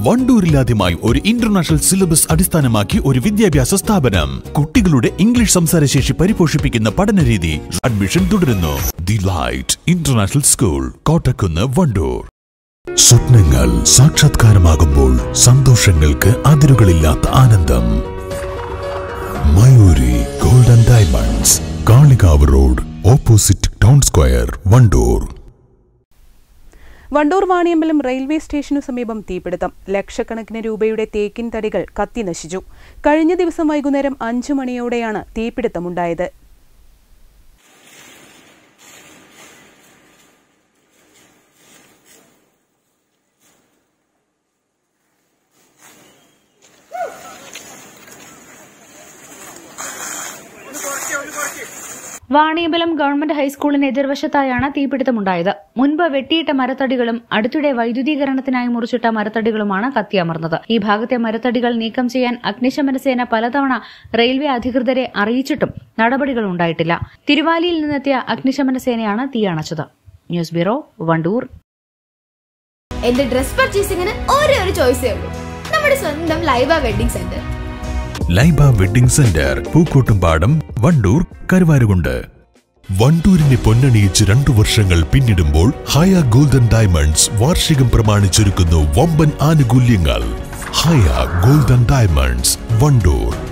വണ്ടൂരിലാദ്യമായി ഒരു international syllabus അടിസ്ഥാനമാക്കി ഒരു വിദ്യാഭ്യാസ സ്ഥാപനം കുട്ടികളുടെ ഇംഗ്ലീഷ് സംസാരശേഷി പരിപോഷിപ്പിക്കുന്ന പഠനരീതി അഡ്മിഷൻ തുടരുന്നു the light international school Kottakkunnu Wandoor സ്വപ്നങ്ങൾ സാക്ഷാത്കാരമാകുമ്പോൾ സന്തോഷങ്ങൾക്ക് അതിരുകളില്ലാത്ത ആനന്ദം Mayuri golden diamonds Kalikavu road opposite town square Wandoor Wandoor Vaniyambalam railway സ്റ്റേഷനു സമീപം തീപിടുത്തം ലക്ഷക്കണക്കിന് രൂപയുടെ തേക്കിൻ തടികൾ കത്തി നശിച്ചു കഴിഞ്ഞ ദിവസം വൈകുന്നേരം അഞ്ചു മണിയോടെയാണ് തീപിടുത്തമുണ്ടായത് വാണിയമ്പലം ഗവൺമെന്റ് ഹൈസ്കൂളിന് എതിർവശത്തായാണ് തീപിടുത്തമുണ്ടായത് മുൻപ് വെട്ടിയിട്ട മരത്തടികളും അടുത്തിടെ വൈദ്യുതീകരണത്തിനായി മുറിച്ചിട്ട മരത്തടികളുമാണ് കത്തിയമർന്നത് ഈ ഭാഗത്തെ മരത്തടികൾ നീക്കം ചെയ്യാൻ അഗ്നിശമന സേന പലതവണ റെയിൽവേ അധികൃതരെ അറിയിച്ചിട്ടും നടപടികൾ ഉണ്ടായിട്ടില്ല തിരുവാലിയിൽ നിന്നെത്തിയ അഗ്നിശമന സേനയാണ് തീയണച്ചത് ന്യൂസ് ബ്യൂറോ വണ്ടൂർ എന്റെ ഡ്രസ് പർച്ചേസിംഗിന് ഒരേ ഒരു ചോയ്സേ ഉള്ളൂ നമ്മുടെ സ്വന്തം Laiba wedding centre Laiba wedding centre Pookkottumpadam Wandoor Karuvarakundu വണ്ടൂരിനെ പൊന്നണിയിച്ച് രണ്ടു വർഷങ്ങൾ പിന്നിടുമ്പോൾ ഹയ ഗോൾഡൻ ഡയമണ്ട്സ് വാർഷികം പ്രമാണിച്ചൊരുക്കുന്നു വമ്പൻ ആനുകൂല്യങ്ങൾ ഹയ ഗോൾഡൻ ഡയമണ്ട്സ് വണ്ടൂർ